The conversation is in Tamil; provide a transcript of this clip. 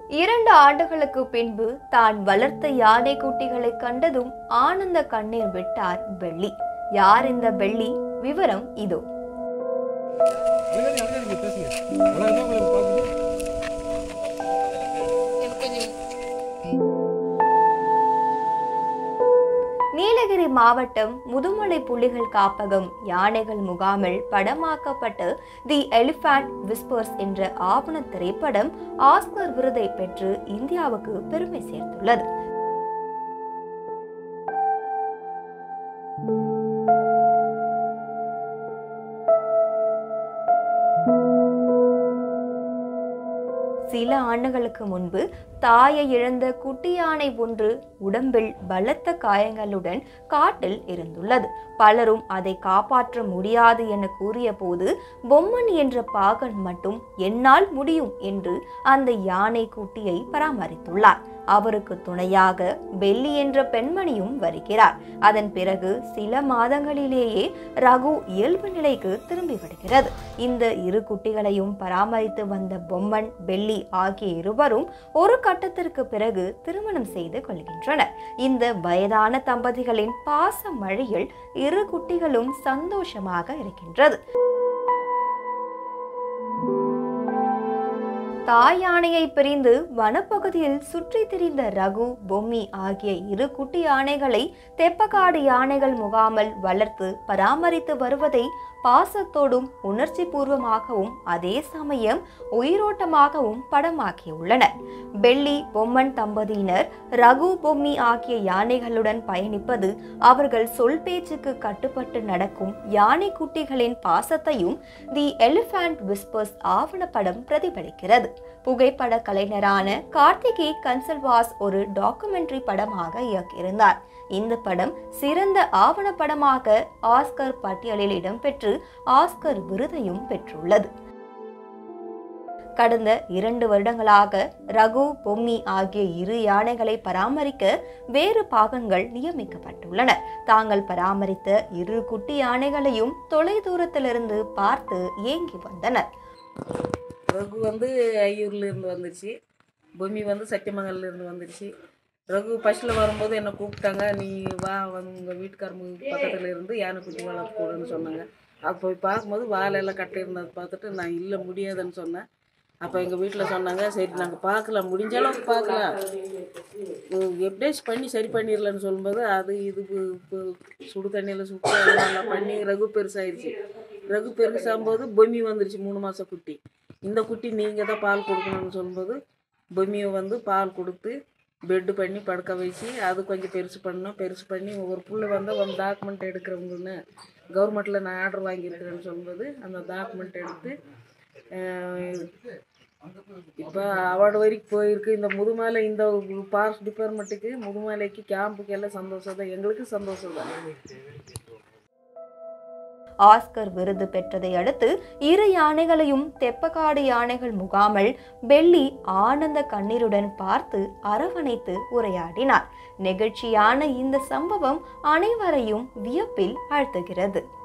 இரண்டு ஆண்டுகளுக்கு பின்பு தான் வளர்த்த யானை குட்டிகளை கண்டதும் ஆனந்த கண்ணீர் விட்டார் வெள்ளி யார் இந்த வெள்ளி விவரம் இதோ அழகாக அழகாக பேசுங்க அழகாக உங்களுக்கு பார்க்கணும் நீலகிரி மாவட்டம் முதுமலை புலிகள் காப்பகம் யானைகள் முகாமில் படமாக்கப்பட்ட தி எலிஃபண்ட் விஸ்பர்ஸ் என்ற ஆவண திரைப்படம் ஆஸ்கர் விருதை பெற்று இந்தியாவுக்கு பெருமை சேர்த்துள்ளது சில ஆண்டுகளுக்கு முன்பு தாயை இழந்த குட்டி யானை ஒன்று உடம்பில் பலத்த காயங்களுடன் காட்டில் இருந்துள்ளது பலரும் அதை காப்பாற்ற முடியாது என கூறிய போது பொம்மன் என்ற பாகன் மட்டும் என்னால் முடியும் என்று அந்த யானை குட்டியை பராமரித்துள்ளார் அவருக்கு துணையாக பெல்லி என்ற பெண்மணியும் வருகிறார் அதன் பிறகு சில மாதங்களிலேயே ரகு இயல்பு நிலைக்கு திரும்பி விடுகிறது இந்த இரு குட்டிகளையும் பராமரித்து வந்த பொம்மன் பெல்லி ஆகிய இருவரும் ஒரு கட்டத்திற்கு பிறகு திருமணம் செய்து கொள்கின்றனர் இந்த வயதான தம்பதிகளின் பாச மழையில் இரு குட்டிகளும் சந்தோஷமாக இருக்கின்றது தாய் யானையை பிரிந்து வனப்பகுதியில் சுற்றித் திரிந்த ரகு பொம்மி ஆகிய இரு குட்டி யானைகளை தெப்பக்காடு யானைகள் முகாமில் வளர்த்து பராமரித்து வருவதை பாசத்தோடும் உணர்ச்சி பூர்வமாகவும் அதே சமயம் உயிரோட்டமாகவும் படமாக்கியுள்ளனர் பெல்லி பொம்மன் தம்பதியினர் ரகு பொம்மி ஆகிய யானைகளுடன் பயணிப்பது அவர்கள் சொல் பேச்சுக்கு கட்டுப்பட்டு நடக்கும் யானை குட்டிகளின் பாசத்தையும் தி எலிஃபண்ட் விஸ்பர்ஸ் ஆவணப்படம் பிரதிபலிக்கிறது புகைப்பட கலைஞரான கார்த்திகே கன்சல்வாஸ் ஒரு டாக்குமெண்ட்ரி படமாக இயக்கியிருந்தார் இந்த படம் சிறந்த ஆவணப்படமாக ஆஸ்கர் பட்டியலில் இடம்பெற்று ஆஸ்கர் விருதையும் பெற்றுள்ளது கடந்த இரண்டு வருடங்களாக ரகு பொம்மி ஆகிய இரு யானைகளை பராமரிக்க வேறு பாகன்கள் நியமிக்கப்பட்டுள்ளன தாங்கள் பராமரித்த இரு குட்டி யானைகளையும் தொலை தூரத்திலிருந்து பார்த்து ஏங்கி வந்தனர் ரகு வந்து ஐயூர்ல இருந்து வந்துருச்சு பூமி வந்து சத்தியமங்கல்ல இருந்து வந்துருச்சு ரகு ஃபஸ்ட்டில் வரும்போது என்னை கூப்பிட்டாங்க நீ வா வந்து உங்கள் வீட்டுக்காரங்க பக்கத்தில் இருந்து யானை குட்டி வளர்த்து கூடன்னு சொன்னாங்க அப்போ போய் பார்க்கும்போது வாழெல்லாம் கட்டி இருந்ததை பார்த்துட்டு நான் இல்லை முடியாதுன்னு சொன்னேன் அப்போ எங்கள் வீட்டில் சொன்னாங்க சரி நாங்கள் பார்க்கலாம் முடிஞ்ச அளவுக்கு பார்க்கலாம் உம், எப்படியாச்சும் பண்ணி சரி பண்ணிடலான்னு சொல்லும்போது அது இது பு- பு- சுடு தண்ணியில் சுட்டு அதெல்லாம் பண்ணி ரகு பெருசாயிருச்சு ரகு பெருசாகும்போது பொம்மி வந்துருச்சு மூணு மாதம் குட்டி இந்த குட்டி நீங்கள் தான் பால் கொடுக்கணும்னு சொல்லும்போது பொம்மியை வந்து பால் கொடுத்து பெட்டு பண்ணி படுக்க வச்சு அது கொஞ்சம் பெருசு பண்ணோம் பெருசு பண்ணி ஒரு புள்ள வந்து ஒரு டாக்குமெண்ட் எடுக்கிறவங்கன்னு கவர்மெண்ட்டில் நான் ஆர்டர் வாங்கியிருக்கிறேன்னு சொல்லும்போது அந்த டாக்குமெண்ட் எடுத்து இப்போ அவார்டு வரைக்கும் போயிருக்கு இந்த முதுமலை இந்த பார்க் டிபார்ட்மெண்ட்டுக்கு முதுமலைக்கு கேம்புக்கு எல்லாம் சந்தோஷம் தான் எங்களுக்கு சந்தோஷம் தான் ஆஸ்கர் விருது பெற்றதை அடுத்து இரு யானைகளையும் தெப்பக்காடு யானைகள் முகாமில் பெல்லி ஆனந்த கண்ணீருடன் பார்த்து அரவணைத்து உரையாடினார் நெகிழ்ச்சியான இந்த சம்பவம் அனைவரையும் வியப்பில் ஆழ்த்துகிறது